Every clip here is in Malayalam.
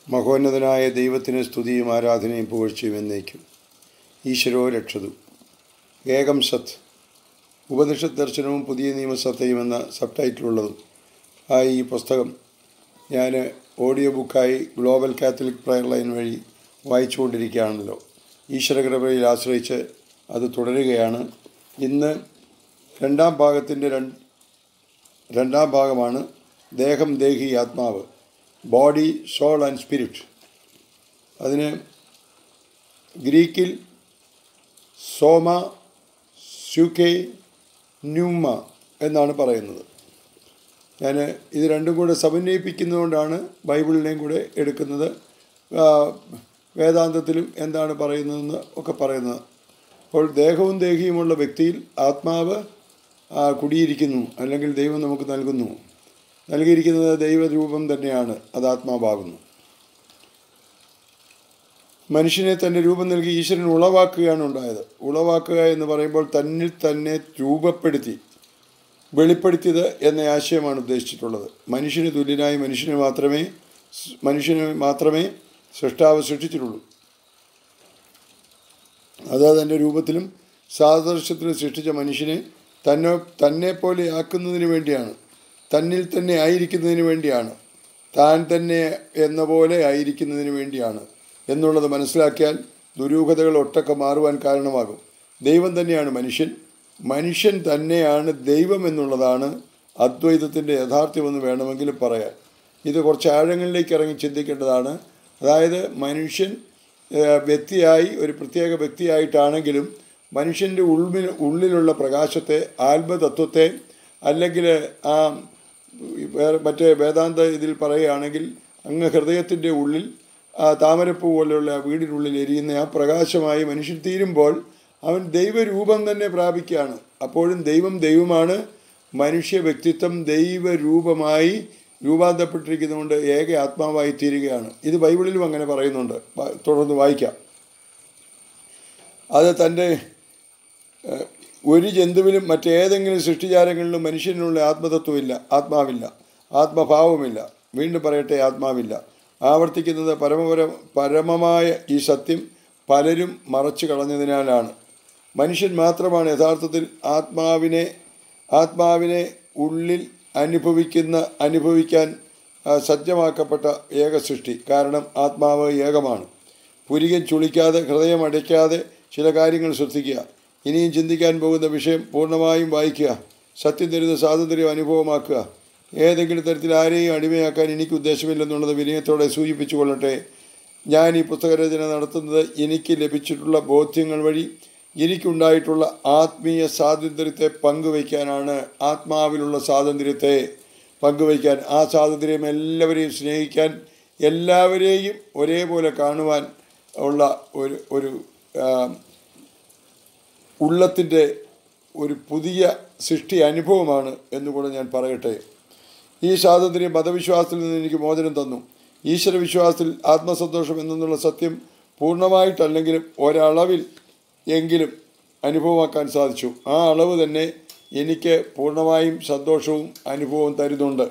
മഹോന്നതനായ ദൈവത്തിന് സ്തുതിയും ആരാധനയും പുകഴ്ചയും എന്നേക്കും ഈശ്വരോ രക്ഷതു ഏകം സത് ഉപനിഷത്ത് ദർശനവും പുതിയ നിയമസത്തയും എന്ന സബ് ടൈറ്റിലുള്ളതും ആ ഈ പുസ്തകം ഞാൻ ഓഡിയോ ബുക്കായി ഗ്ലോബൽ കാത്തലിക് പ്രയർ ലൈൻ വഴി വായിച്ചുകൊണ്ടിരിക്കുകയാണല്ലോ ഈശ്വരകൃപയിൽ ആശ്രയിച്ച് അത് തുടരുകയാണ് ഇന്ന് രണ്ടാം ഭാഗത്തിൻ്റെ രണ്ട് രണ്ടാം ഭാഗമാണ് ദേഹം ദേഹി ആത്മാവ് ബോഡി സോൾ ആൻഡ് സ്പിരിറ്റ് അതിന് ഗ്രീക്കിൽ സോമ സ്യൂക്കെ ന്യൂമ എന്നാണ് പറയുന്നത് ഞാൻ ഇത് രണ്ടും കൂടെ സമന്വയിപ്പിക്കുന്നതുകൊണ്ടാണ് ബൈബിളിനെയും കൂടെ എടുക്കുന്നത് ആ, വേദാന്തത്തിലും എന്താണ് പറയുന്നതെന്ന് ഒക്കെ പറയുന്നത് അപ്പോൾ ദേഹവും ദേഹിയുമുള്ള വ്യക്തിയിൽ ആത്മാവ് ആ, കുടിയിരിക്കുന്നു അല്ലെങ്കിൽ ദൈവം നമുക്ക് നൽകുന്നു നൽകിയിരിക്കുന്നത് ദൈവരൂപം തന്നെയാണ് അത് ആത്മാവാകുന്നു മനുഷ്യനെ തൻ്റെ രൂപം നൽകി ഈശ്വരൻ ഉളവാക്കുകയാണ് ഉണ്ടായത് ഉളവാക്കുക എന്ന് പറയുമ്പോൾ തന്നിൽ തന്നെ രൂപപ്പെടുത്തി വെളിപ്പെടുത്തിയത് എന്ന ആശയമാണ് ഉദ്ദേശിച്ചിട്ടുള്ളത് മനുഷ്യന് തുല്യനായി മനുഷ്യന് മാത്രമേ മനുഷ്യന് മാത്രമേ സൃഷ്ടാവ് സൃഷ്ടിച്ചിട്ടുള്ളൂ അത് തൻ്റെ രൂപത്തിലും സാദൃശ്യത്തിലും സൃഷ്ടിച്ച മനുഷ്യനെ തന്നെ തന്നെ പോലെ ആക്കുന്നതിന് വേണ്ടിയാണ് തന്നിൽ തന്നെ ആയിരിക്കുന്നതിന് വേണ്ടിയാണ് താൻ തന്നെ എന്ന പോലെ ആയിരിക്കുന്നതിന് വേണ്ടിയാണ് എന്നുള്ളത് മനസ്സിലാക്കിയാൽ ദുരൂഹതകൾ ഒട്ടൊക്കെ മാറുവാൻ കാരണമാകും ദൈവം തന്നെയാണ് മനുഷ്യൻ മനുഷ്യൻ തന്നെയാണ് ദൈവം എന്നുള്ളതാണ് അദ്വൈതത്തിൻ്റെ യഥാർത്ഥ്യമെന്ന് വേണമെങ്കിൽ പറയാൻ ഇത് കുറച്ച് ആഴങ്ങളിലേക്ക് ഇറങ്ങി ചിന്തിക്കേണ്ടതാണ് അതായത് മനുഷ്യൻ ഏഹ്, വ്യക്തിയായി ഒരു പ്രത്യേക വ്യക്തിയായിട്ടാണെങ്കിലും മനുഷ്യൻ്റെ ഉള്ളിൽ ഉള്ളിലുള്ള പ്രകാശത്തെ ആത്മതത്വത്തെ അല്ലെങ്കിൽ ആ വേറെ മറ്റേ വേദാന്ത ഇതിൽ പറയുകയാണെങ്കിൽ അങ്ങ് ഹൃദയത്തിൻ്റെ ഉള്ളിൽ ആ താമരപ്പൂ പോലെയുള്ള ആ വീടിനുള്ളിൽ എരിയുന്ന ആ പ്രകാശമായി മനുഷ്യൻ തീരുമ്പോൾ അവൻ ദൈവരൂപം തന്നെ പ്രാപിക്കുകയാണ് അപ്പോഴും ദൈവം ദൈവമാണ് മനുഷ്യ വ്യക്തിത്വം ദൈവരൂപമായി രൂപാന്തരപ്പെട്ടിരിക്കുന്നതുകൊണ്ട് ഏക ആത്മാവായി തീരുകയാണ് ഇത് ബൈബിളിലും അങ്ങനെ പറയുന്നുണ്ട് വ- തുടർന്ന് വായിക്കാം അത് തൻ്റെ ഏഹ്, ഒരു ജന്തുവിലും മറ്റേതെങ്കിലും സൃഷ്ടിജാലങ്ങളിലും മനുഷ്യനുള്ള ആത്മതത്വമില്ല ആത്മാവില്ല ആത്മഭാവമില്ല വീണ്ടും പറയട്ടെ ആത്മാവില്ല ആവർത്തിക്കുന്നത് പരമപര പരമമായ ഈ സത്യം പലരും മറച്ചു കളഞ്ഞതിനാലാണ് മനുഷ്യൻ മാത്രമാണ് യഥാർത്ഥത്തിൽ ആത്മാവിനെ ആത്മാവിനെ ഉള്ളിൽ അനുഭവിക്കുന്ന അനുഭവിക്കാൻ ആ, സജ്ജമാക്കപ്പെട്ട ഏക സൃഷ്ടി കാരണം ആത്മാവ് ഏകമാണ് പുരികൻ ചുളിക്കാതെ ഹൃദയം അടയ്ക്കാതെ ചില കാര്യങ്ങൾ ശ്രദ്ധിക്കുക ഇനിയും ചിന്തിക്കാൻ പോകുന്ന വിഷയം പൂർണ്ണമായും വായിക്കുക സത്യം തരുന്ന സ്വാതന്ത്ര്യം അനുഭവമാക്കുക ഏതെങ്കിലും തരത്തിൽ ആരെയും അടിമയാക്കാൻ എനിക്ക് ഉദ്ദേശമില്ലെന്നുള്ളത് വിനയത്തോടെ സൂചിപ്പിച്ചു കൊള്ളട്ടെ ഞാൻ ഈ പുസ്തകരചന നടത്തുന്നത് എനിക്ക് ലഭിച്ചിട്ടുള്ള ബോധ്യങ്ങൾ വഴി എനിക്കുണ്ടായിട്ടുള്ള ആത്മീയ സ്വാതന്ത്ര്യത്തെ പങ്കുവയ്ക്കാനാണ് ആത്മാവിലുള്ള സ്വാതന്ത്ര്യത്തെ പങ്കുവയ്ക്കാൻ ആ സ്വാതന്ത്ര്യം എല്ലാവരെയും സ്നേഹിക്കാൻ എല്ലാവരെയും ഒരേപോലെ കാണുവാൻ ഉള്ള ഒരു ഒരു ആ, ഉള്ളത്തിൻ്റെ ഒരു പുതിയ സൃഷ്ടി അനുഭവമാണ് എന്നുകൂടെ ഞാൻ പറയട്ടെ ഈ സ്വാതന്ത്ര്യം മതവിശ്വാസത്തിൽ നിന്ന് എനിക്ക് മോചനം തന്നു ഈശ്വര വിശ്വാസത്തിൽ ആത്മസന്തോഷം എന്നുള്ള സത്യം പൂർണ്ണമായിട്ടല്ലെങ്കിലും ഒരളവിൽ എങ്കിലും അനുഭവമാക്കാൻ സാധിച്ചു ആ അളവ് തന്നെ എനിക്ക് പൂർണ്ണമായും സന്തോഷവും അനുഭവവും തരുന്നുണ്ട്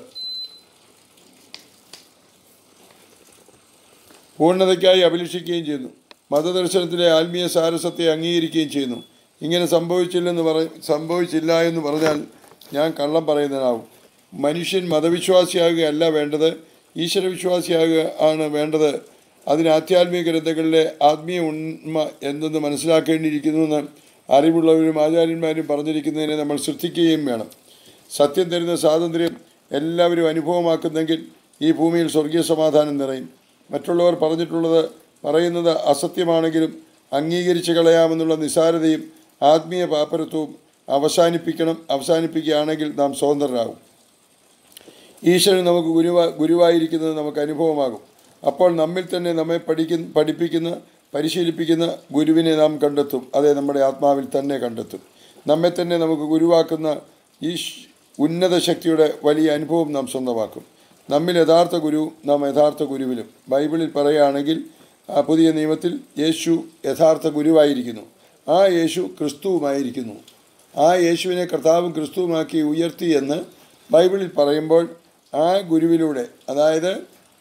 പൂർണ്ണതയ്ക്കായി അഭിലഷിക്കുകയും ചെയ്യുന്നു മതദർശനത്തിലെ ആത്മീയ സാരസത്തെ അംഗീകരിക്കുകയും ചെയ്യുന്നു ഇങ്ങനെ സംഭവിച്ചില്ലെന്ന് പറ സംഭവിച്ചില്ല എന്ന് പറഞ്ഞാൽ ഞാൻ കള്ളം പറയുന്നതിനാവും മനുഷ്യൻ മതവിശ്വാസിയാകുകയല്ല വേണ്ടത് ഈശ്വരവിശ്വാസിയാകുക ആണ് വേണ്ടത് അതിന് ആധ്യാത്മിക ഗ്രന്ഥങ്ങളിലെ ആത്മീയ ഉണ്മ എന്തെന്ന് മനസ്സിലാക്കേണ്ടിയിരിക്കുന്നുവെന്ന് അറിവുള്ളവരും ആചാര്യന്മാരും പറഞ്ഞിരിക്കുന്നതിനെ നമ്മൾ ശ്രദ്ധിക്കുകയും വേണം സത്യം തരുന്ന സ്വാതന്ത്ര്യം എല്ലാവരും അനുഭവമാക്കുന്നെങ്കിൽ ഈ ഭൂമിയിൽ സ്വർഗീയ സമാധാനം നിറയും മറ്റുള്ളവർ പറഞ്ഞിട്ടുള്ളത് പറയുന്നത് അസത്യമാണെങ്കിലും അംഗീകരിച്ച് കളയാമെന്നുള്ള നിസാരതയും ആത്മീയ പാപ്പരത്വവും അവസാനിപ്പിക്കണം അവസാനിപ്പിക്കുകയാണെങ്കിൽ നാം സ്വതന്ത്രരാകും ഈശ്വരൻ നമുക്ക് ഗുരുവാ ഗുരുവായിരിക്കുന്നത് നമുക്ക് അനുഭവമാകും അപ്പോൾ നമ്മിൽ തന്നെ നമ്മെ പഠിക്കുന്ന പഠിപ്പിക്കുന്ന പരിശീലിപ്പിക്കുന്ന ഗുരുവിനെ നാം കണ്ടെത്തും അതെ നമ്മുടെ ആത്മാവിൽ തന്നെ കണ്ടെത്തും നമ്മെ തന്നെ നമുക്ക് ഗുരുവാക്കുന്ന ഈ ശ്- ഉന്നത ശക്തിയുടെ വലിയ അനുഭവം നാം സ്വന്തമാക്കും നമ്മിൽ യഥാർത്ഥ ഗുരു നാം യഥാർത്ഥ ഗുരുവിലും ബൈബിളിൽ പറയുകയാണെങ്കിൽ ആ പുതിയ നിയമത്തിൽ യേശു യഥാർത്ഥ ഗുരുവായിരിക്കുന്നു ആ യേശു ക്രിസ്തുവുമായിരിക്കുന്നു ആ യേശുവിനെ കർത്താവും ക്രിസ്തുവുമാക്കി ഉയർത്തി എന്ന് ബൈബിളിൽ പറയുമ്പോൾ ആ ഗുരുവിലൂടെ അതായത്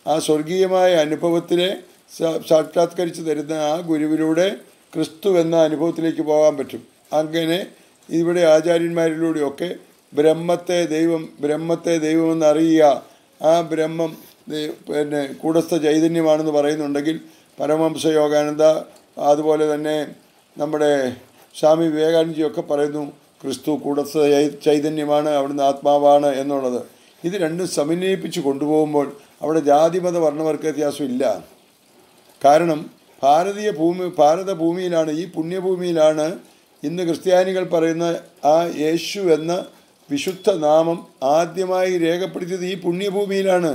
ആ സ്വർഗീയമായ അനുഭവത്തിനെ സാ- സാക്ഷാത്കരിച്ച് തരുന്ന ആ ഗുരുവിലൂടെ ക്രിസ്തു എന്ന അനുഭവത്തിലേക്ക് പോകാൻ പറ്റും അങ്ങനെ ഇവിടെ ആചാര്യന്മാരിലൂടെയൊക്കെ ബ്രഹ്മത്തെ ദൈവം ബ്രഹ്മത്തെ ദൈവമെന്ന് അറിയുക ആ ബ്രഹ്മം ദൈ- പിന്നെ കൂടസ്ഥ ചൈതന്യമാണെന്ന് പറയുന്നുണ്ടെങ്കിൽ പരമഹംസ യോഗാനന്ദ അതുപോലെ തന്നെ നമ്മുടെ സ്വാമി വിവേകാനന്ദജിയൊക്കെ പറയുന്നു ക്രിസ്തു കൂടസ്ഥ ചൈ- ചൈതന്യമാണ് അവിടുന്ന് ആത്മാവാണ് എന്നുള്ളത് ഇത് രണ്ടും സമന്വയിപ്പിച്ച് കൊണ്ടുപോകുമ്പോൾ അവിടെ ജാതിമത വർണ്ണവർഗ വ്യത്യാസം ഇല്ല കാരണം ഭാരതീയ ഭൂമി ഭാരത ഭൂമിയിലാണ് ഈ പുണ്യഭൂമിയിലാണ് ഇന്ന് ക്രിസ്ത്യാനികൾ പറയുന്ന ആ യേശു എന്ന വിശുദ്ധ നാമം ആദ്യമായി രേഖപ്പെടുത്തിയത് ഈ പുണ്യഭൂമിയിലാണ്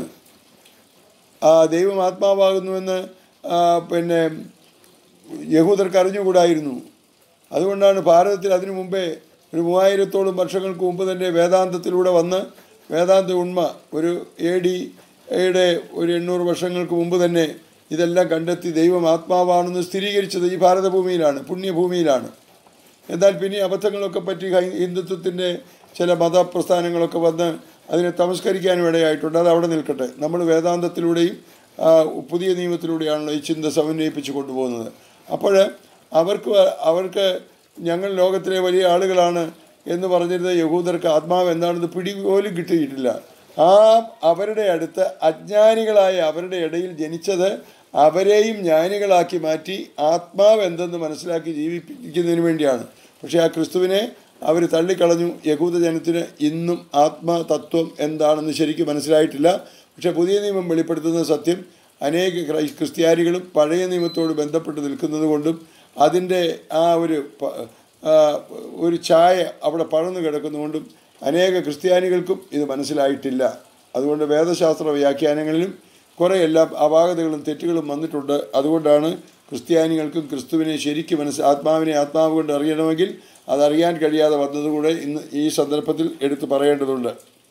ആ ദൈവം ആത്മാവാകുന്നുവെന്ന് ആ, പിന്നെ യഹൂദർക്ക് അറിഞ്ഞുകൂടായിരുന്നു അതുകൊണ്ടാണ് ഭാരതത്തിൽ അതിനു മുമ്പേ ഒരു മൂവായിരത്തോളം വർഷങ്ങൾക്ക് മുമ്പ് തന്നെ വേദാന്തത്തിലൂടെ വന്ന് വേദാന്ത ഉണ്മ ഒരു എ ഡിയുടെ ഒരു എണ്ണൂറ് വർഷങ്ങൾക്ക് മുമ്പ് തന്നെ ഇതെല്ലാം കണ്ടെത്തി ദൈവം ആത്മാവാണെന്ന് സ്ഥിരീകരിച്ചത് ഈ ഭാരതഭൂമിയിലാണ് പുണ്യഭൂമിയിലാണ് എന്നാൽ പിന്നെ അബദ്ധങ്ങളൊക്കെ പറ്റി ഹൈ- ഹിന്ദുത്വത്തിൻ്റെ ചില മതപ്രസ്ഥാനങ്ങളൊക്കെ വന്ന് അതിനെ തമസ്കരിക്കാനും ഇടയായിട്ടുണ്ട് അത് അവിടെ നിൽക്കട്ടെ നമ്മൾ വേദാന്തത്തിലൂടെയും ആ, പുതിയ നിയമത്തിലൂടെയാണല്ലോ ഈ ചിന്ത സമന്വയിപ്പിച്ച് കൊണ്ടുപോകുന്നത് അപ്പോൾ അവർക്ക് അവർക്ക് ഞങ്ങൾ ലോകത്തിലെ വലിയ ആളുകളാണ് എന്ന് പറഞ്ഞിരുന്ന യഹൂദർക്ക് ആത്മാവ് എന്താണെന്ന് പിടി പോലും കിട്ടിയിട്ടില്ല ആ അവരുടെ അടുത്ത് അജ്ഞാനികളായ അവരുടെ ഇടയിൽ ജനിച്ചത് അവരെയും ജ്ഞാനികളാക്കി മാറ്റി ആത്മാവ് എന്തെന്ന് മനസ്സിലാക്കി ജീവിപ്പിക്കുന്നതിന് വേണ്ടിയാണ് പക്ഷേ ആ ക്രിസ്തുവിനെ അവർ തള്ളിക്കളഞ്ഞു യഹൂദ ജനത്തിന് ഇന്നും ആത്മതത്വം എന്താണെന്ന് ശരിക്കും മനസ്സിലായിട്ടില്ല പക്ഷേ പുതിയ നിയമം വെളിപ്പെടുത്തുന്ന സത്യം അനേക ക്രൈ- ക്രിസ്ത്യാനികളും പഴയ നിയമത്തോട് ബന്ധപ്പെട്ട് നിൽക്കുന്നത് കൊണ്ടും അതിൻ്റെ ആ ഒരു പ- ആ, ഒരു ഛായ അവിടെ പഴന്നു കിടക്കുന്നതുകൊണ്ടും അനേക ക്രിസ്ത്യാനികൾക്കും ഇത് മനസ്സിലായിട്ടില്ല അതുകൊണ്ട് വേദശാസ്ത്ര വ്യാഖ്യാനങ്ങളിലും കുറേ എല്ലാ അപാകതകളും തെറ്റുകളും വന്നിട്ടുണ്ട് അതുകൊണ്ടാണ് ക്രിസ്ത്യാനികൾക്കും ക്രിസ്തുവിനെ ശരിക്കും മനസ്സ് ആത്മാവിനെ ആത്മാവ് കൊണ്ട് അറിയണമെങ്കിൽ അതറിയാൻ കഴിയാതെ വന്നതുകൂടെ ഇന്ന് ഈ സന്ദർഭത്തിൽ എടുത്തു പറയേണ്ടതുണ്ട്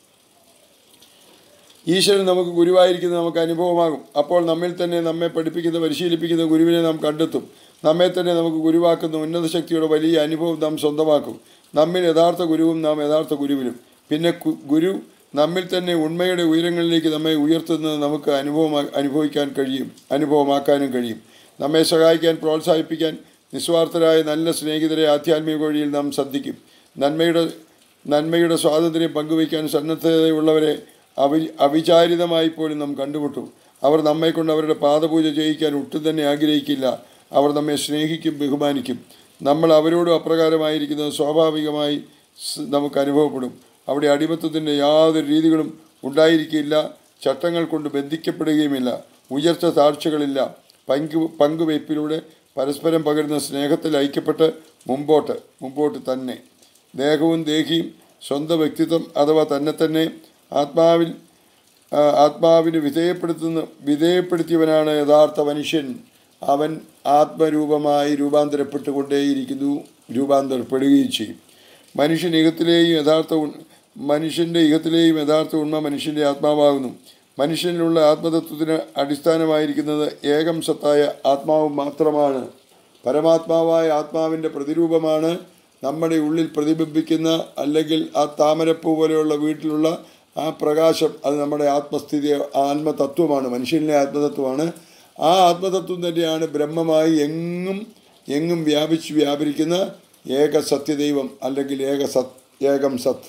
ഈശ്വരൻ നമുക്ക് ഗുരുവായിരിക്കുന്നത് നമുക്ക് അനുഭവമാകും അപ്പോൾ നമ്മിൽ തന്നെ നമ്മെ പഠിപ്പിക്കുന്ന പരിശീലിപ്പിക്കുന്ന ഗുരുവിനെ നാം കണ്ടെത്തും നമ്മെ തന്നെ നമുക്ക് ഗുരുവാക്കുന്ന ഉന്നത ശക്തിയുടെ വലിയ അനുഭവം നാം സ്വന്തമാക്കും നമ്മിൽ യഥാർത്ഥ ഗുരുവും നാം യഥാർത്ഥ ഗുരുവിനും പിന്നെ കു- ഗുരു നമ്മിൽ തന്നെ ഉണ്മയുടെ ഉയരങ്ങളിലേക്ക് നമ്മെ ഉയർത്തുന്നത് നമുക്ക് അനുഭവമാ അനുഭവിക്കാൻ കഴിയും അനുഭവമാക്കാനും കഴിയും നമ്മെ സഹായിക്കാൻ പ്രോത്സാഹിപ്പിക്കാൻ നിസ്വാർത്ഥരായ നല്ല സ്നേഹിതരെ ആധ്യാത്മിക വഴിയിൽ നാം ശ്രദ്ധിക്കും നന്മയുടെ നന്മയുടെ സ്വാതന്ത്ര്യം പങ്കുവയ്ക്കാൻ സന്നദ്ധതയുള്ളവരെ അവി അവിചാരിതമായി പോലും നാം കണ്ടുമുട്ടും അവർ നമ്മെക്കൊണ്ട് അവരുടെ പാദപൂജ ചെയ്യിക്കാൻ ഒട്ടും തന്നെ ആഗ്രഹിക്കില്ല അവർ നമ്മെ സ്നേഹിക്കും ബഹുമാനിക്കും നമ്മൾ അവരോട് അപ്രകാരമായിരിക്കുന്നത് സ്വാഭാവികമായി സ് നമുക്ക് അനുഭവപ്പെടും അവിടെ അടിമത്തത്തിൻ്റെ യാതൊരു രീതികളും ഉണ്ടായിരിക്കില്ല ചട്ടങ്ങൾ കൊണ്ട് ബന്ധിക്കപ്പെടുകയുമില്ല ഉയർച്ച താഴ്ചകളില്ല പങ്കു പങ്കുവയ്പ്പിലൂടെ പരസ്പരം പകരുന്ന സ്നേഹത്തിൽ ഐക്യപ്പെട്ട് മുമ്പോട്ട് മുമ്പോട്ട് തന്നെ ദേഹവും ദേഹിയും സ്വന്തം വ്യക്തിത്വം അഥവാ തന്നെ തന്നെ ആത്മാവിൽ ആ, ആത്മാവിന് വിധേയപ്പെടുത്തുന്ന വിധേയപ്പെടുത്തിയവനാണ് യഥാർത്ഥ മനുഷ്യൻ അവൻ ആത്മരൂപമായി രൂപാന്തരപ്പെട്ടുകൊണ്ടേയിരിക്കുന്നു രൂപാന്തരപ്പെടുകയും ചെയ്യും മനുഷ്യൻ യുഗത്തിലെയും യഥാർത്ഥ ഉൺ- മനുഷ്യൻ്റെ യുഗത്തിലെയും യഥാർത്ഥ ഉണ്മ മനുഷ്യൻ്റെ ആത്മാവാകുന്നു മനുഷ്യനിലുള്ള ആത്മതത്വത്തിന് അടിസ്ഥാനമായിരിക്കുന്നത് ഏകം സത്തായ ആത്മാവ് മാത്രമാണ് പരമാത്മാവായ ആത്മാവിൻ്റെ പ്രതിരൂപമാണ് നമ്മുടെ ഉള്ളിൽ പ്രതിബിംബിക്കുന്ന അല്ലെങ്കിൽ ആ താമരപ്പൂ പോലെയുള്ള വീട്ടിലുള്ള ആ പ്രകാശം അത് നമ്മുടെ ആത്മസ്ഥിതി ആത്മതത്വമാണ് മനുഷ്യനിലെ ആത്മതത്വമാണ് ആ ആത്മതത്വം തന്നെയാണ് ബ്രഹ്മമായി എങ്ങും എങ്ങും വ്യാപിച്ച് വ്യാപരിക്കുന്ന ഏക സത്യദൈവം അല്ലെങ്കിൽ ഏക സത് ഏകം സത്ത്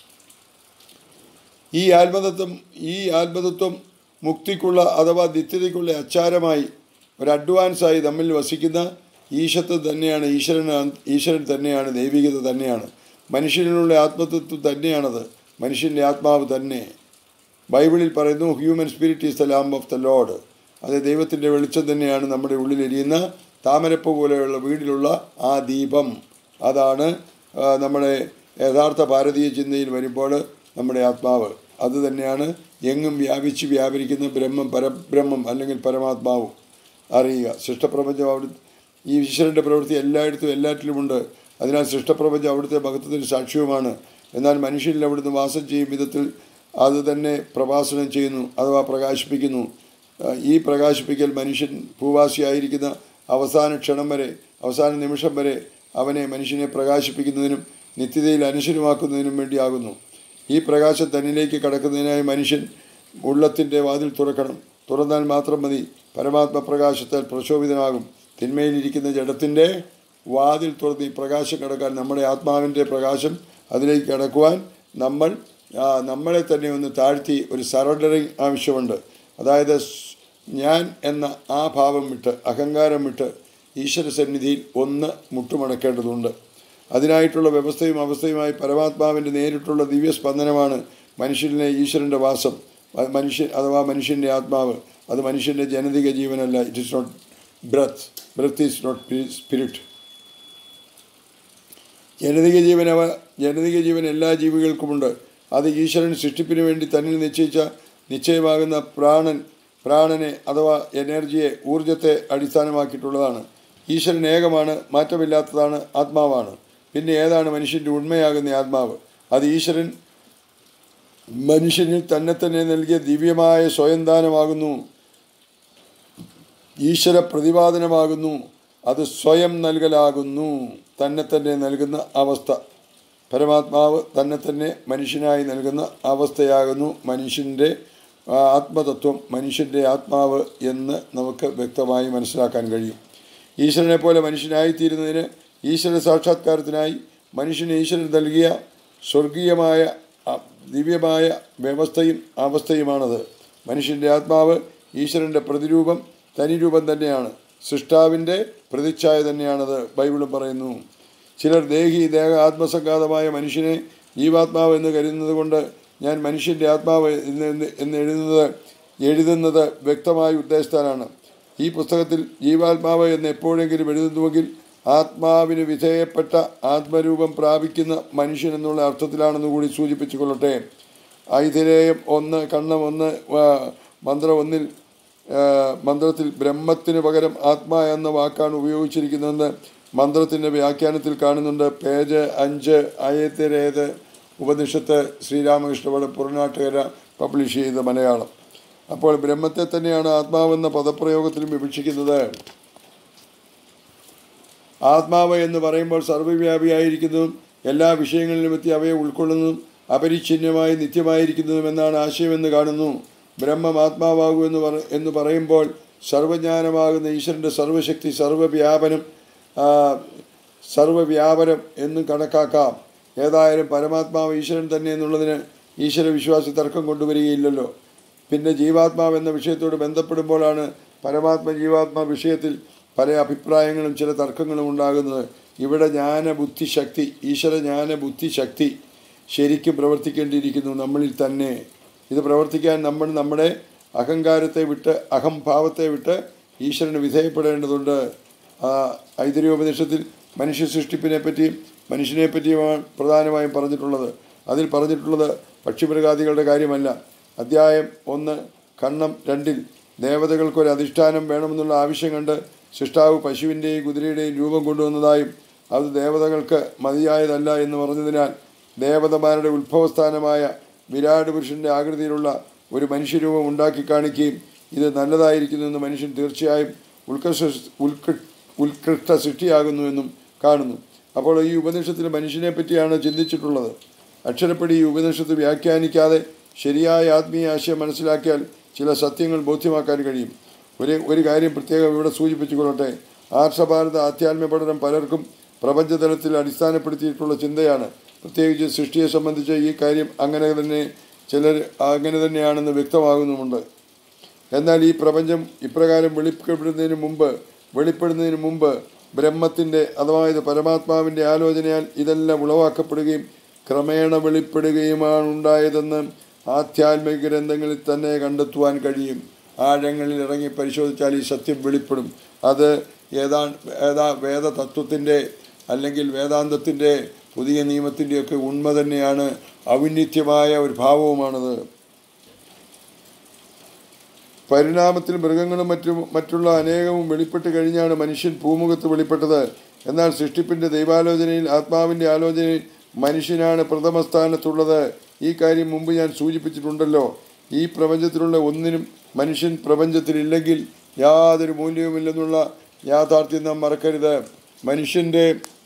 ഈ ആത്മതത്വം ഈ ആത്മതത്വം മുക്തിക്കുള്ള അഥവാ നിത്യതയ്ക്കുള്ള അച്ചാരമായി ഒരു അഡ്വാൻസായി നമ്മിൽ വസിക്കുന്ന ഈശത്വം തന്നെയാണ് ഈശ്വരൻ ഈശ്വരൻ തന്നെയാണ് ദൈവികത തന്നെയാണ് മനുഷ്യനിലുള്ള ആത്മതത്വം തന്നെയാണത് മനുഷ്യൻ്റെ ആത്മാവ് തന്നെ ബൈബിളിൽ പറയുന്നു human spirit is the lamb of the Lord അത് ദൈവത്തിൻ്റെ വെളിച്ചം തന്നെയാണ് നമ്മുടെ ഉള്ളിൽ എരിയുന്ന താമരപ്പ് പോലെയുള്ള വീടിലുള്ള ആ ദീപം അതാണ് ആ, നമ്മുടെ യഥാർത്ഥ ഭാരതീയ ചിന്തയിൽ വരുമ്പോൾ നമ്മുടെ ആത്മാവ് അത് തന്നെയാണ് എങ്ങും വ്യാപിച്ച് വ്യാപരിക്കുന്ന ബ്രഹ്മം പരബ്രഹ്മം അല്ലെങ്കിൽ പരമാത്മാവും അറിയുക സൃഷ്ടപ്രപഞ്ചം അവിടെ ഈ ഈശ്വരൻ്റെ പ്രവൃത്തി എല്ലായിടത്തും എല്ലാറ്റിലുമുണ്ട് അതിനാൽ സൃഷ്ടപ്രപഞ്ചം അവിടുത്തെ മഹത്വത്തിന് സാക്ഷ്യവുമാണ് എന്നാൽ മനുഷ്യനിൽ അവിടുന്ന് വാസം ചെയ്യും വിധത്തിൽ അത് തന്നെ പ്രഭാസനം ചെയ്യുന്നു അഥവാ പ്രകാശിപ്പിക്കുന്നു ആ, ഈ പ്രകാശിപ്പിക്കൽ മനുഷ്യൻ ഭൂവാസിയായിരിക്കുന്ന അവസാന ക്ഷണം വരെ അവസാന നിമിഷം വരെ അവനെ മനുഷ്യനെ പ്രകാശിപ്പിക്കുന്നതിനും നിത്യതയിൽ അനുസരമാക്കുന്നതിനും വേണ്ടിയാകുന്നു ഈ പ്രകാശം തന്നിലേക്ക് കടക്കുന്നതിനായി മനുഷ്യൻ ഉള്ളത്തിൻ്റെ വാതിൽ തുറക്കണം തുറന്നാൽ മാത്രം മതി പരമാത്മപ്രകാശത്താൽ പ്രശോഭിതനാകും തിന്മയിലിരിക്കുന്ന ജഡത്തിൻ്റെ വാതിൽ തുറന്ന് ഈ പ്രകാശം കിടക്കാൻ നമ്മുടെ ആത്മാവിൻ്റെ പ്രകാശം അതിലേക്ക് കിടക്കുവാൻ നമ്മൾ ആ, നമ്മളെ തന്നെ ഒന്ന് താഴ്ത്തി ഒരു സറണ്ടറിങ് ആവശ്യമുണ്ട് അതായത് സ്- ഞാൻ എന്ന ആ ഭാവം വിട്ട് അഹങ്കാരം വിട്ട് ഈശ്വര സന്നിധിയിൽ ഒന്ന് മുട്ടുമടക്കേണ്ടതുണ്ട് അതിനായിട്ടുള്ള വ്യവസ്ഥയും അവസ്ഥയുമായി പരമാത്മാവിൻ്റെ നേരിട്ടുള്ള ദിവ്യസ്പന്ദനമാണ് മനുഷ്യനിലെ ഈശ്വരൻ്റെ വാസം അത് മനുഷ്യൻ അഥവാ മനുഷ്യൻ്റെ ആത്മാവ് അത് മനുഷ്യൻ്റെ ജനതിക ജീവനല്ല it is not breath breath is not spirit ജനതിക ജീവൻ അവ ജനതിക ജീവൻ എല്ലാ ജീവികൾക്കുമുണ്ട് അത് ഈശ്വരൻ സൃഷ്ടിപ്പിന് വേണ്ടി തന്നിൽ നിശ്ചയിച്ച നിശ്ചയമാകുന്ന പ്രാണൻ പ്രാണനെ അഥവാ എനർജിയെ ഊർജത്തെ അടിസ്ഥാനമാക്കിയിട്ടുള്ളതാണ് ഈശ്വരൻ ഏകമാണ് മാറ്റമില്ലാത്തതാണ് ആത്മാവാണ് പിന്നെ ഏതാണ് മനുഷ്യൻ്റെ ഉണ്മയാകുന്ന ആത്മാവ് അത് ഈശ്വരൻ മനുഷ്യനിൽ തന്നെ തന്നെ നൽകിയ ദിവ്യമായ സ്വയംദാനമാകുന്നു ഈശ്വര പ്രതിപാദനമാകുന്നു അത് സ്വയം നൽകലാകുന്നു തന്നെ തന്നെ നൽകുന്ന അവസ്ഥ പരമാത്മാവ് തന്നെ തന്നെ മനുഷ്യനായി നൽകുന്ന അവസ്ഥയാകുന്നു മനുഷ്യൻ്റെ ആ, ആത്മതത്വം മനുഷ്യൻ്റെ ആത്മാവ് എന്ന് നമുക്ക് വ്യക്തമായി മനസ്സിലാക്കാൻ കഴിയും ഈശ്വരനെ പോലെ മനുഷ്യനായിത്തീരുന്നതിന് ഈശ്വര സാക്ഷാത്കാരത്തിനായി മനുഷ്യന് ഈശ്വരൻ നൽകിയ സ്വർഗീയമായ അ, ദിവ്യമായ വ്യവസ്ഥയും അവസ്ഥയുമാണത് മനുഷ്യൻ്റെ ആത്മാവ് ഈശ്വരൻ്റെ പ്രതിരൂപം തനിരൂപം തന്നെയാണ് സൃഷ്ടാവിൻ്റെ പ്രതിച്ഛായ തന്നെയാണത് ബൈബിളും പറയുന്നു ചിലർ ദേഹി ദേഹ ആത്മസംഘാതമായ മനുഷ്യനെ ജീവാത്മാവ് എന്ന് കരുതുന്നത് കൊണ്ട് ഞാൻ മനുഷ്യൻ്റെ ആത്മാവ് എന്ന് എന്ന് എന്ന് എഴുതുന്നത് എഴുതുന്നത് വ്യക്തമായ ഉദ്ദേശത്താലാണ് ഈ പുസ്തകത്തിൽ ജീവാത്മാവ് എന്ന് എപ്പോഴെങ്കിലും എഴുതുന്നുവെങ്കിൽ ആത്മാവിന് വിധേയപ്പെട്ട ആത്മരൂപം പ്രാപിക്കുന്ന മനുഷ്യൻ എന്നുള്ള അർത്ഥത്തിലാണെന്ന് കൂടി സൂചിപ്പിച്ചു കൊള്ളട്ടെ ഐതിരേയം ഒന്ന് കണ്ണം ഒന്ന് ആ, മന്ത്രം ഒന്നിൽ ആ, മന്ത്രത്തിൽ ബ്രഹ്മത്തിന് പകരം ആത്മാ എന്ന വാക്കാണ് ഉപയോഗിച്ചിരിക്കുന്നതെന്ന് മന്ത്രത്തിൻ്റെ വ്യാഖ്യാനത്തിൽ കാണുന്നുണ്ട് പേജ് അഞ്ച് അയത്തിരേത് ഉപനിഷത്ത് ശ്രീരാമകൃഷ്ണപട പുറനാട്ടുകര പബ്ലിഷ് ചെയ്ത മലയാളം അപ്പോൾ ബ്രഹ്മത്തെ തന്നെയാണ് ആത്മാവെന്ന പദപ്രയോഗത്തിലും വിവക്ഷിക്കുന്നത് ആത്മാവ് എന്ന് പറയുമ്പോൾ സർവ്വവ്യാപിയായിരിക്കുന്നതും എല്ലാ വിഷയങ്ങളിലും എത്തി അവയെ ഉൾക്കൊള്ളുന്നതും അപരിച്ഛിന്നമായി നിത്യമായിരിക്കുന്നതും എന്നാണ് ആശയമെന്ന് കാണുന്നു ബ്രഹ്മം ആത്മാവാകൂ എന്ന് പറ എന്ന് പറയുമ്പോൾ സർവജ്ഞാനമാകുന്ന ഈശ്വരൻ്റെ സർവശക്തി സർവവ്യാപനം ആ, സർവവ്യാപനം എന്നും കണക്കാക്കാം ഏതായാലും പരമാത്മാവ് ഈശ്വരൻ തന്നെ എന്നുള്ളതിന് ഈശ്വര വിശ്വാസി തർക്കം കൊണ്ടുവരികയില്ലല്ലോ പിന്നെ ജീവാത്മാവ് എന്ന വിഷയത്തോട് ബന്ധപ്പെടുമ്പോഴാണ് പരമാത്മ ജീവാത്മാ വിഷയത്തിൽ പല അഭിപ്രായങ്ങളും ചില തർക്കങ്ങളും ഉണ്ടാകുന്നത് ഇവിടെ ജ്ഞാന ബുദ്ധി ശക്തി ഈശ്വര ജ്ഞാന ബുദ്ധി ശക്തി ശരിക്കും പ്രവർത്തിക്കേണ്ടിയിരിക്കുന്നു നമ്മളിൽ തന്നെ ഇത് പ്രവർത്തിക്കാൻ നമ്മൾ നമ്മുടെ അഹങ്കാരത്തെ വിട്ട് അഹംഭാവത്തെ വിട്ട് ഈശ്വരന് വിധേയപ്പെടേണ്ടതുണ്ട് ആ ഐതിഹ്യോപനിഷത്തിൽ മനുഷ്യ സൃഷ്ടിപ്പിനെ പറ്റിയും മനുഷ്യനെ പറ്റിയുമാണ് പ്രധാനമായും പറഞ്ഞിട്ടുള്ളത് അതിൽ പറഞ്ഞിട്ടുള്ളത് പക്ഷിമൃഗാദികളുടെ കാര്യമല്ല അധ്യായം ഒന്ന് കണ്ണം രണ്ടിൽ ദേവതകൾക്കൊരു അധിഷ്ഠാനം വേണമെന്നുള്ള ആവശ്യം കണ്ട് സൃഷ്ടാവ് പശുവിൻ്റെയും കുതിരയുടെയും രൂപം കൊണ്ടുവന്നതായും അത് ദേവതകൾക്ക് മതിയായതല്ല എന്ന് പറഞ്ഞതിനാൽ ദേവതമാരുടെ ഉത്ഭവസ്ഥാനമായ വിരാട് പുരുഷൻ്റെ ആകൃതിയിലുള്ള ഒരു മനുഷ്യരൂപം ഉണ്ടാക്കി കാണിക്കുകയും ഇത് നല്ലതായിരിക്കുന്നുവെന്ന് മനുഷ്യൻ തീർച്ചയായും ഉത്കർഷ ഉത്കൃ ഉത്കൃഷ്ട സൃഷ്ടിയാകുന്നുവെന്നും കാണുന്നു അപ്പോൾ ഈ ഉപനിഷത്തിൽ മനുഷ്യനെ പറ്റിയാണ് ചിന്തിച്ചിട്ടുള്ളത് അക്ഷരപ്പടി ഈ ഉപനിഷത്ത് വ്യാഖ്യാനിക്കാതെ ശരിയായ ആത്മീയ ആശയം മനസ്സിലാക്കിയാൽ ചില സത്യങ്ങൾ ബോധ്യമാക്കാൻ കഴിയും ഒരു ഒരു കാര്യം പ്രത്യേകം ഇവിടെ സൂചിപ്പിച്ചുകൊള്ളട്ടെ ആർഷഭാരത ആധ്യാത്മ്യ പഠനം പലർക്കും പ്രപഞ്ചതലത്തിൽ അടിസ്ഥാനപ്പെടുത്തിയിട്ടുള്ള ചിന്തയാണ് പ്രത്യേകിച്ച് സൃഷ്ടിയെ സംബന്ധിച്ച് ഈ കാര്യം അങ്ങനെ തന്നെ ചിലർ അങ്ങനെ തന്നെയാണെന്ന് വ്യക്തമാകുന്നുമുണ്ട് എന്നാൽ ഈ പ്രപഞ്ചം ഇപ്രകാരം വെളിപ്പെടുന്നതിന് മുമ്പ് വെളിപ്പെടുന്നതിന് മുമ്പ് ബ്രഹ്മത്തിൻ്റെ അഥവാ ഇത് പരമാത്മാവിൻ്റെ ആലോചനയാൽ ഇതെല്ലാം ഉളവാക്കപ്പെടുകയും ക്രമേണ വെളിപ്പെടുകയുമാണ് ഉണ്ടായതെന്ന് ആധ്യാത്മിക ഗ്രന്ഥങ്ങളിൽ തന്നെ കണ്ടെത്തുവാൻ കഴിയും ആഴങ്ങളിൽ ഇറങ്ങി പരിശോധിച്ചാൽ ഈ സത്യം വെളിപ്പെടും അത് ഏതാ ഏതാ വേദതത്വത്തിൻ്റെ അല്ലെങ്കിൽ വേദാന്തത്തിൻ്റെ പുതിയ നിയമത്തിൻ്റെയൊക്കെ ഉണ്മ തന്നെയാണ് ഔന്നിത്യമായ ഒരു ഭാവവുമാണത് പരിണാമത്തിൽ മൃഗങ്ങളും മറ്റും മറ്റുള്ള അനേകവും വെളിപ്പെട്ട് കഴിഞ്ഞാണ് മനുഷ്യൻ ഭൂമുഖത്ത് വെളിപ്പെട്ടത് എന്നാൽ സൃഷ്ടിപ്പിൻ്റെ ദൈവാലോചനയിൽ ആത്മാവിൻ്റെ ആലോചനയിൽ മനുഷ്യനാണ് പ്രഥമ സ്ഥാനത്തുള്ളത് ഈ കാര്യം മുമ്പ് ഞാൻ സൂചിപ്പിച്ചിട്ടുണ്ടല്ലോ ഈ പ്രപഞ്ചത്തിലുള്ള ഒന്നിനും മനുഷ്യൻ പ്രപഞ്ചത്തിലില്ലെങ്കിൽ യാതൊരു മൂല്യവുമില്ലെന്നുള്ള യാഥാർത്ഥ്യം നാം മറക്കരുത് മനുഷ്യൻ്റെ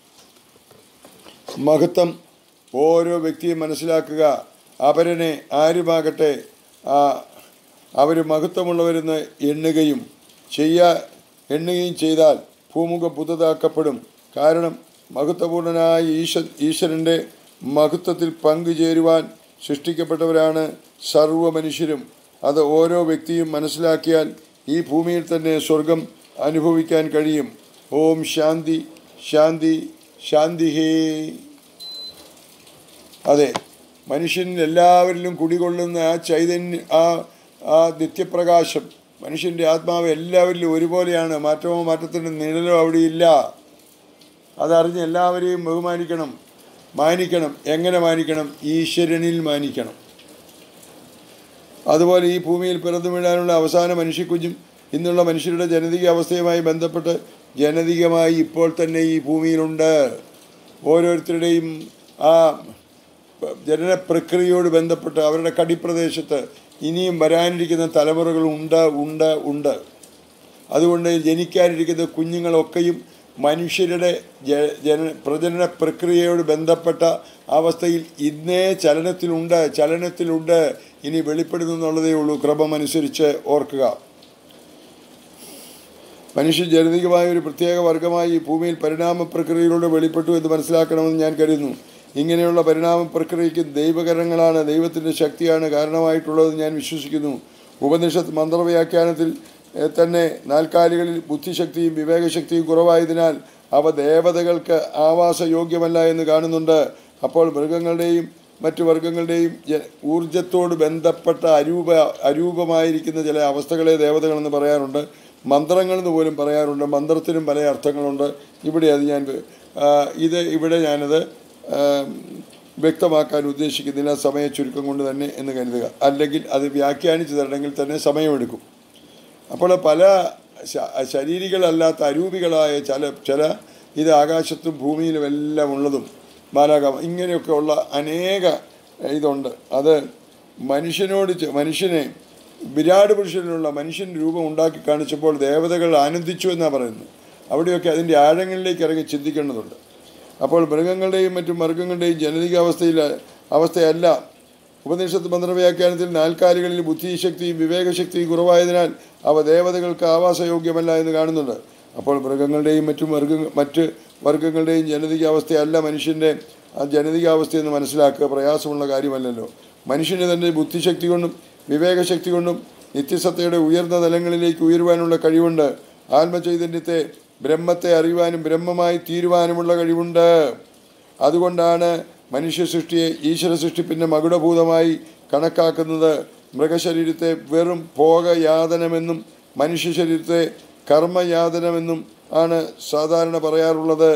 മഹത്വം ഓരോ വ്യക്തിയും മനസ്സിലാക്കുക അപരനെ ആരുമാകട്ടെ ആ അവർ മഹത്വമുള്ളവരെന്ന് എണ്ണുകയും ചെയ്യാ എണ്ണുകയും ചെയ്താൽ ഭൂമുഖം പുതുതാക്കപ്പെടും കാരണം മഹത്വപൂർണനായ ഈശ ഈശ്വരൻ്റെ മഹത്വത്തിൽ പങ്കുചേരുവാൻ സൃഷ്ടിക്കപ്പെട്ടവരാണ് സർവ്വ മനുഷ്യരും അത് ഓരോ വ്യക്തിയും മനസ്സിലാക്കിയാൽ ഈ ഭൂമിയിൽ തന്നെ സ്വർഗം അനുഭവിക്കാൻ കഴിയും ഓം ശാന്തി ശാന്തി ശാന്തി ഹേ അതെ മനുഷ്യനിൽ എല്ലാവരിലും കുടികൊള്ളുന്ന ആ ചൈതന്യ ആ ആ നിത്യപ്രകാശം മനുഷ്യൻ്റെ ആത്മാവ് എല്ലാവരിലും ഒരുപോലെയാണ് മാറ്റമോ മാറ്റത്തിൻ്റെ നിഴലോ അവിടെയില്ല അതറിഞ്ഞ് എല്ലാവരെയും ബഹുമാനിക്കണം മാനിക്കണം എങ്ങനെ മാനിക്കണം ഈശ്വരനിൽ മാനിക്കണം അതുപോലെ ഈ ഭൂമിയിൽ പിറന്നു വീഴാനുള്ള അവസാന മനുഷ്യക്കുഞ്ഞും ഇന്നുള്ള മനുഷ്യരുടെ ജനതിക അവസ്ഥയുമായി ബന്ധപ്പെട്ട് ജനതികമായി ഇപ്പോൾ തന്നെ ഈ ഭൂമിയിലുണ്ട് ഓരോരുത്തരുടെയും ആ ജനന പ്രക്രിയയോട് ബന്ധപ്പെട്ട് അവരുടെ കടിപ്രദേശത്ത് ഇനിയും വരാനിരിക്കുന്ന തലമുറകൾ ഉണ്ട് ഉണ്ട് ഉണ്ട് അതുകൊണ്ട് ജനിക്കാനിരിക്കുന്ന കുഞ്ഞുങ്ങളൊക്കെയും മനുഷ്യരുടെ ജ- ജന പ്രജനന പ്രക്രിയയോട് ബന്ധപ്പെട്ട അവസ്ഥയിൽ ഇന്നേ ചലനത്തിലുണ്ട് ചലനത്തിലുണ്ട് ഇനി വെളിപ്പെടുന്നു എന്നുള്ളതേ ഉള്ളൂ ക്രമമനുസരിച്ച് ഓർക്കുക മനുഷ്യൻ ജനതികമായ ഒരു പ്രത്യേക വർഗമായി ഈ ഭൂമിയിൽ പരിണാമ പ്രക്രിയയിലൂടെ വെളിപ്പെട്ടു എന്ന് മനസ്സിലാക്കണമെന്ന് ഞാൻ കരുതുന്നു ഇങ്ങനെയുള്ള പരിണാമ പ്രക്രിയയ്ക്ക് ദൈവകരങ്ങളാണ് ദൈവത്തിൻ്റെ ശക്തിയാണ് കാരണമായിട്ടുള്ളതെന്ന് ഞാൻ വിശ്വസിക്കുന്നു ഉപനിഷത്ത് മന്ത്രവ്യാഖ്യാനത്തിൽ ഏഹ്, തന്നെ നാൽക്കാലികളിൽ ബുദ്ധിശക്തിയും വിവേകശക്തിയും കുറവായതിനാൽ അവ ദേവതകൾക്ക് ആവാസയോഗ്യമല്ല എന്ന് കാണുന്നുണ്ട് അപ്പോൾ മൃഗങ്ങളുടെയും മറ്റു വർഗങ്ങളുടെയും ജ- ഊർജത്തോട് ബന്ധപ്പെട്ട അരൂപ അരൂപമായിരിക്കുന്ന ചില അവസ്ഥകളെ ദേവതകളെന്ന് പറയാറുണ്ട് മന്ത്രങ്ങളെന്ന് പോലും പറയാറുണ്ട് മന്ത്രത്തിനും പല അർത്ഥങ്ങളുണ്ട് ഇവിടെ അത് ഞാൻ ആ, ഇത് ഇവിടെ ഞാനത് ആ, വ്യക്തമാക്കാൻ ഉദ്ദേശിക്കുന്നില്ല സമയ ചുരുക്കം കൊണ്ട് തന്നെ എന്ന് കരുതുക അല്ലെങ്കിൽ അത് വ്യാഖ്യാനിച്ചു തരണമെങ്കിൽ തന്നെ സമയമെടുക്കും അപ്പോൾ പല ശ- ശരീരികളല്ലാത്ത അരൂപികളായ ചില ചില ഇത് ആകാശത്തും ഭൂമിയിലും എല്ലാം ഉള്ളതും ബാലാകാമ ഇങ്ങനെയൊക്കെ ഉള്ള അനേക ഇതുണ്ട് അത് മനുഷ്യനോട് ചെ- മനുഷ്യനെ വിരാട് പുരുഷനിലുള്ള മനുഷ്യൻ രൂപം ഉണ്ടാക്കി കാണിച്ചപ്പോൾ ദേവതകൾ ആനന്ദിച്ചു എന്നാണ് പറയുന്നത് അവിടെയൊക്കെ അതിൻ്റെ ആഴങ്ങളിലേക്ക് ഇറങ്ങി ചിന്തിക്കേണ്ടതുണ്ട് അപ്പോൾ മൃഗങ്ങളുടെയും മറ്റു മൃഗങ്ങളുടെയും ജനനിക അവസ്ഥയിൽ അവസ്ഥയല്ല ഉപനിഷത്ത് മന്ത്രവ്യാഖ്യാനത്തിൽ നാൽക്കാലികളിൽ ബുദ്ധിശക്തിയും വിവേകശക്തിയും കുറവായതിനാൽ അവ ദേവതകൾക്ക് ആവാസയോഗ്യമല്ല എന്ന് കാണുന്നുണ്ട് അപ്പോൾ മൃഗങ്ങളുടെയും മറ്റു മൃഗ മറ്റ് വർഗങ്ങളുടെയും ജനതിക അവസ്ഥയല്ല മനുഷ്യൻ്റെ ആ ജനതിക അവസ്ഥയെന്ന് മനസ്സിലാക്കുക പ്രയാസമുള്ള കാര്യമല്ലല്ലോ മനുഷ്യന് തൻ്റെ ബുദ്ധിശക്തി കൊണ്ടും വിവേകശക്തി കൊണ്ടും നിത്യസത്തയുടെ ഉയർന്ന തലങ്ങളിലേക്ക് ഉയരുവാനുള്ള കഴിവുണ്ട് ആത്മചൈതന്യത്തെ ബ്രഹ്മത്തെ അറിയുവാനും ബ്രഹ്മമായി തീരുവാനുമുള്ള കഴിവുണ്ട് അതുകൊണ്ടാണ് മനുഷ്യ സൃഷ്ടിയെ ഈശ്വര സൃഷ്ടിപ്പിൻ്റെ മകുടഭൂതമായി കണക്കാക്കുന്നത് മൃഗശരീരത്തെ വെറും ഭോഗയാതനമെന്നും മനുഷ്യ ശരീരത്തെ കർമ്മയാതനമെന്നും ആണ് സാധാരണ പറയാറുള്ളത്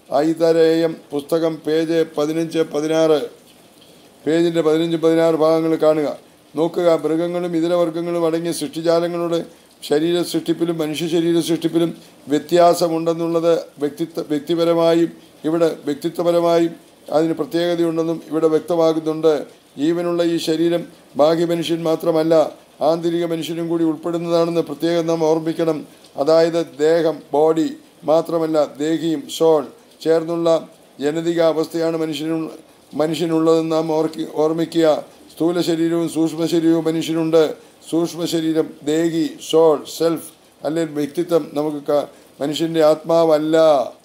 ഐതരേയം പുസ്തകം പേജ് പതിനഞ്ച് പതിനാറ് പേജിൻ്റെ പതിനഞ്ച് പതിനാറ് ഭാഗങ്ങൾ കാണുക നോക്കുക മൃഗങ്ങളും ഇതര വർഗ്ഗങ്ങളും അടങ്ങിയ സൃഷ്ടിജാലങ്ങളുടെ ശരീര സൃഷ്ടിപ്പിലും മനുഷ്യ ശരീര സൃഷ്ടിപ്പിലും വ്യത്യാസമുണ്ടെന്നുള്ളത് വ്യക്തിത്വ വ്യക്തിപരമായും ഇവിടെ വ്യക്തിത്വപരമായും അതിന് പ്രത്യേകതയുണ്ടെന്നും ഇവിടെ വ്യക്തമാകുന്നുണ്ട് ജീവനുള്ള ഈ ശരീരം ബാഹ്യ മനുഷ്യൻ മാത്രമല്ല ആന്തരിക മനുഷ്യനും കൂടി ഉൾപ്പെടുന്നതാണെന്ന് പ്രത്യേകം നാം ഓർമ്മിക്കണം അതായത് ദേഹം ബോഡി മാത്രമല്ല ദേഹിയും സോൾ ചേർന്നുള്ള ജനതിക അവസ്ഥയാണ് മനുഷ്യനും മനുഷ്യനുള്ളതെന്ന് നാം ഓർക്കി ഓർമ്മിക്കുക സ്ഥൂല ശരീരവും സൂക്ഷ്മ ശരീരവും മനുഷ്യനുണ്ട് സൂക്ഷ്മ ശരീരം ദേഹി സോൾ സെൽഫ് അല്ലെങ്കിൽ വ്യക്തിത്വം നമുക്ക് ക- മനുഷ്യൻ്റെ ആത്മാവല്ല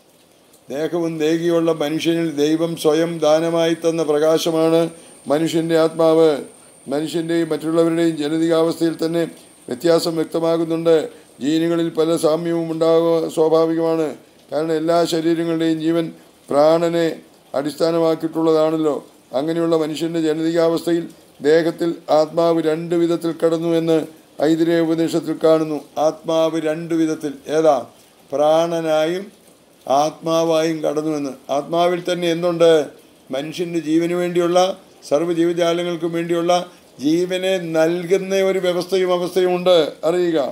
ദേഹവും ദേഹിയുള്ള മനുഷ്യനിൽ ദൈവം സ്വയം ദാനമായി തന്ന പ്രകാശമാണ് മനുഷ്യൻ്റെ ആത്മാവ് മനുഷ്യൻ്റെയും മറ്റുള്ളവരുടെയും ജനതികാവസ്ഥയിൽ തന്നെ വ്യത്യാസം വ്യക്തമാകുന്നുണ്ട് ജീനുകളിൽ പല സാമ്യവും ഉണ്ടാകുക സ്വാഭാവികമാണ് കാരണം എല്ലാ ശരീരങ്ങളുടെയും ജീവൻ പ്രാണനെ അടിസ്ഥാനമാക്കിയിട്ടുള്ളതാണല്ലോ അങ്ങനെയുള്ള മനുഷ്യൻ്റെ ജനതികാവസ്ഥയിൽ ദേഹത്തിൽ ആത്മാവ് രണ്ട് വിധത്തിൽ കടന്നു എന്ന് ഐതിരേ ഉപനിഷത്തിൽ കാണുന്നു ആത്മാവ് രണ്ട് വിധത്തിൽ ഏതാ പ്രാണനായും ആത്മാവായും കടന്നുവെന്ന് ആത്മാവിൽ തന്നെ എന്തുണ്ട് മനുഷ്യൻ്റെ ജീവന് വേണ്ടിയുള്ള സർവ്വ ജീവജാലങ്ങൾക്കും വേണ്ടിയുള്ള ജീവനെ നൽകുന്ന ഒരു വ്യവസ്ഥയും അവസ്ഥയും ഉണ്ട് അറിയുക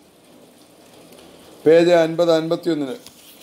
പേജ് അൻപത് അൻപത്തിയൊന്നിന്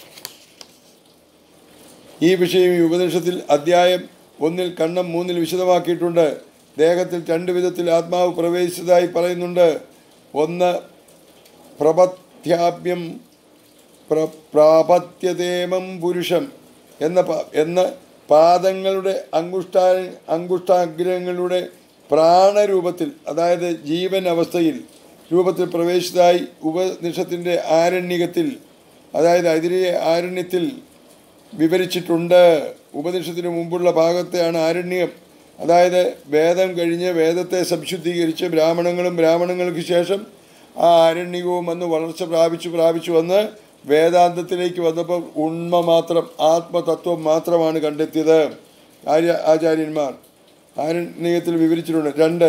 ഈ വിഷയം ഈ ഉപനിഷത്തിൽ അധ്യായം ഒന്നിൽ കണ്ണം മൂന്നിൽ വിശദമാക്കിയിട്ടുണ്ട് ദേഹത്തിൽ രണ്ട് വിധത്തിൽ ആത്മാവ് പ്രവേശിച്ചതായി പറയുന്നുണ്ട് ഒന്ന് പ്രപത്യാപ്യം പ്ര പ്രാപത്യതേമം പുരുഷം എന്ന പ- എന്ന പാദങ്ങളുടെ അങ്കുഷ്ടാ അങ്കുഷ്ടാഗ്രഹങ്ങളുടെ പ്രാണരൂപത്തിൽ അതായത് ജീവൻ അവസ്ഥയിൽ രൂപത്തിൽ പ്രവേശിച്ചതായി ഉപനിഷത്തിൻ്റെ ആരണ്യകത്തിൽ അതായത് അതിരെ ആരണ്യത്തിൽ വിവരിച്ചിട്ടുണ്ട് ഉപനിഷത്തിന് മുമ്പുള്ള ഭാഗത്തെയാണ് ആരണ്യം അതായത് വേദം കഴിഞ്ഞ് വേദത്തെ സംശുദ്ധീകരിച്ച് ബ്രാഹ്മണങ്ങളും ബ്രാഹ്മണങ്ങൾക്ക് ശേഷം ആ ആരണ്യകവും വന്ന് വളർച്ച പ്രാപിച്ചു പ്രാപിച്ചു വന്ന് വേദാന്തത്തിലേക്ക് വന്നപ്പോൾ ഉണ്മ മാത്രം ആത്മതത്വം മാത്രമാണ് കണ്ടെത്തിയത് ആര്യ ആചാര്യന്മാർ ആരണ്യത്തിൽ വിവരിച്ചിട്ടുണ്ട് രണ്ട്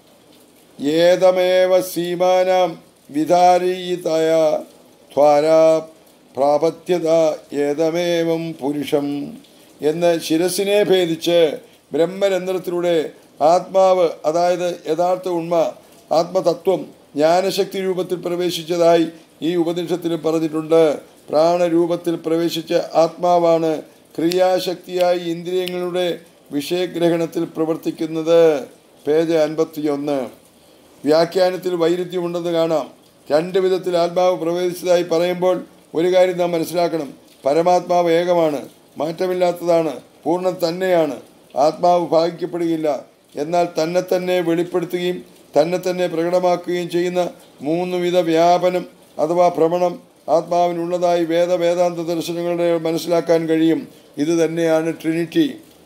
ഏതമേവ സീമാനാം വിധാരീതയ ത്വാരാ പ്രാപത്യത ഏതമേവം പുരുഷം എന്ന് ശിരസിനെ ഭേദിച്ച് ബ്രഹ്മരന്ധ്രത്തിലൂടെ ആത്മാവ് അതായത് യഥാർത്ഥ ഉണ്മ ആത്മതത്വം ജ്ഞാനശക്തി രൂപത്തിൽ പ്രവേശിച്ചതായി ഈ ഉപനിഷത്തിൽ പറഞ്ഞിട്ടുണ്ട് പ്രാണരൂപത്തിൽ പ്രവേശിച്ച ആത്മാവാണ് ക്രിയാശക്തിയായി ഇന്ദ്രിയങ്ങളുടെ വിഷയഗ്രഹണത്തിൽ പ്രവർത്തിക്കുന്നത് പേജ് അൻപത്തിയൊന്ന് വ്യാഖ്യാനത്തിൽ വൈരുദ്ധ്യമുണ്ടെന്ന് കാണാം രണ്ട് വിധത്തിൽ ആത്മാവ് പ്രവേശിച്ചതായി പറയുമ്പോൾ ഒരു കാര്യം നാം മനസ്സിലാക്കണം പരമാത്മാവ് ഏകമാണ് മാറ്റമില്ലാത്തതാണ് പൂർണ്ണം തന്നെയാണ് ആത്മാവ് ഭാഗിക്കപ്പെടുകയില്ല എന്നാൽ തന്നെ തന്നെ വെളിപ്പെടുത്തുകയും തന്നെ തന്നെ പ്രകടമാക്കുകയും ചെയ്യുന്ന മൂന്ന് വിധ വ്യാപനം അഥവാ ഭ്രമണം ആത്മാവിനുള്ളതായി വേദ വേദാന്ത ദർശനങ്ങളുടെ മനസ്സിലാക്കാൻ കഴിയും ഇത് തന്നെയാണ് ട്രിനിറ്റി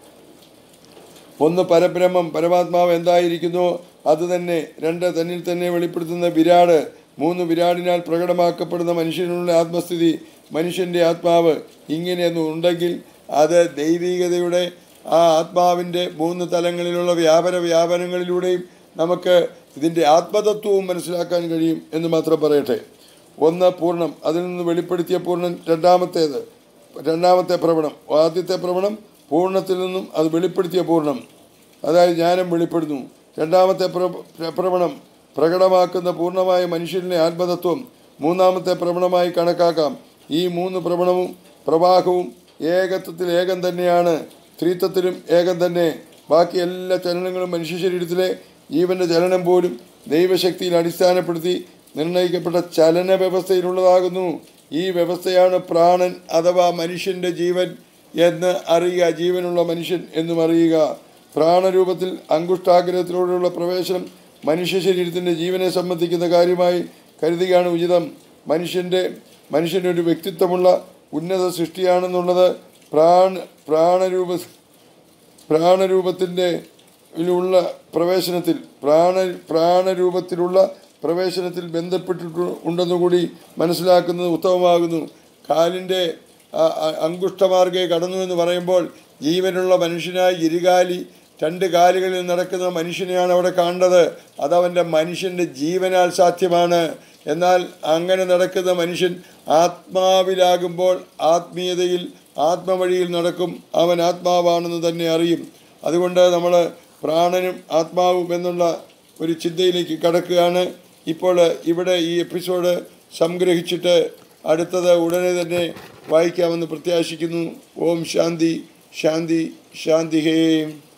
ഒന്ന് പരബ്രഹ്മം പരമാത്മാവ് എന്തായിരിക്കുന്നു അത് തന്നെ രണ്ട് തന്നിൽ തന്നെ വെളിപ്പെടുത്തുന്ന വിരാട് മൂന്ന് വിരാടിനാൽ പ്രകടമാക്കപ്പെടുന്ന മനുഷ്യനുള്ള ആത്മസ്ഥിതി മനുഷ്യൻ്റെ ആത്മാവ് ഇങ്ങനെയൊന്നും ഉണ്ടെങ്കിൽ അത് ദൈവികതയുടെ ആ ആത്മാവിൻ്റെ മൂന്ന് തലങ്ങളിലുള്ള വ്യാപന വ്യാപനങ്ങളിലൂടെയും നമുക്ക് ഇതിൻ്റെ ആത്മതത്വവും മനസ്സിലാക്കാൻ കഴിയും എന്ന് മാത്രം പറയട്ടെ ഒന്ന് പൂർണ്ണം അതിൽ നിന്ന് വെളിപ്പെടുത്തിയ പൂർണ്ണം രണ്ടാമത്തേത് രണ്ടാമത്തെ പ്രവണം ആദ്യത്തെ പ്രവണം പൂർണ്ണത്തിൽ നിന്നും അത് വെളിപ്പെടുത്തിയ പൂർണ്ണം അതായത് ജ്ഞാനം വെളിപ്പെടുന്നു രണ്ടാമത്തെ പ്ര പ്രവണം പ്രകടമാക്കുന്ന പൂർണ്ണമായ മനുഷ്യൻ്റെ ആത്മതത്വം മൂന്നാമത്തെ പ്രവണമായി കണക്കാക്കാം ഈ മൂന്ന് പ്രവണവും പ്രവാഹവും ഏകത്വത്തിൽ ഏകം തന്നെയാണ് സ്ത്രീത്വത്തിലും ഏകം തന്നെ ബാക്കി എല്ലാ ചലനങ്ങളും മനുഷ്യ ശരീരത്തിലെ ജീവന്റെ ചലനം പോലും ദൈവശക്തിയിൽ അടിസ്ഥാനപ്പെടുത്തി നിർണയിക്കപ്പെട്ട ചലന വ്യവസ്ഥയിലുള്ളതാകുന്നു ഈ വ്യവസ്ഥയാണ് പ്രാണൻ അഥവാ മനുഷ്യന്റെ ജീവൻ എന്ന് അറിയുക ജീവനുള്ള മനുഷ്യൻ എന്നും അറിയുക പ്രാണരൂപത്തിൽ അങ്കുഷ്ടാഗ്രഹത്തിലൂടെയുള്ള പ്രവേശനം മനുഷ്യ ശരീരത്തിൻ്റെ ജീവനെ സംബന്ധിക്കുന്ന കാര്യമായി കരുതുകയാണ് ഉചിതം മനുഷ്യൻ്റെ മനുഷ്യൻ്റെ ഒരു വ്യക്തിത്വമുള്ള ഉന്നത സൃഷ്ടിയാണെന്നുള്ളത് പ്രാണ പ്രാണരൂപ പ്രാണരൂപത്തിൻ്റെ ിലുള്ള പ്രവേശനത്തിൽ പ്രാണ പ്രാണരൂപത്തിലുള്ള പ്രവേശനത്തിൽ ബന്ധപ്പെട്ടിട്ട് ഉണ്ടെന്നുകൂടി മനസ്സിലാക്കുന്നത് ഉത്തമമാകുന്നു കാലിൻ്റെ അങ്കുഷ്ടമാർഗെ കടന്നു എന്ന് പറയുമ്പോൾ ജീവനുള്ള മനുഷ്യനായി ഇരുകാലി രണ്ട് കാലുകളിൽ നടക്കുന്ന മനുഷ്യനെയാണ് അവിടെ കാണേണ്ടത് അതവൻ്റെ മനുഷ്യൻ്റെ ജീവനാൽ സാധ്യമാണ് എന്നാൽ അങ്ങനെ നടക്കുന്ന മനുഷ്യൻ ആത്മാവിലാകുമ്പോൾ ആത്മീയതയിൽ ആത്മവഴിയിൽ നടക്കും അവൻ ആത്മാവാണെന്ന് തന്നെ അറിയും അതുകൊണ്ട് നമ്മൾ പ്രാണനും ആത്മാവും എന്നുള്ള ഒരു ചിന്തയിലേക്ക് കടക്കുകയാണ് ഇപ്പോൾ ഇവിടെ ഈ എപ്പിസോഡ് സംഗ്രഹിച്ചിട്ട് അടുത്തത് ഉടനെ തന്നെ വായിക്കാമെന്ന് പ്രത്യാശിക്കുന്നു ഓം ശാന്തി ശാന്തി ശാന്തി ഹേ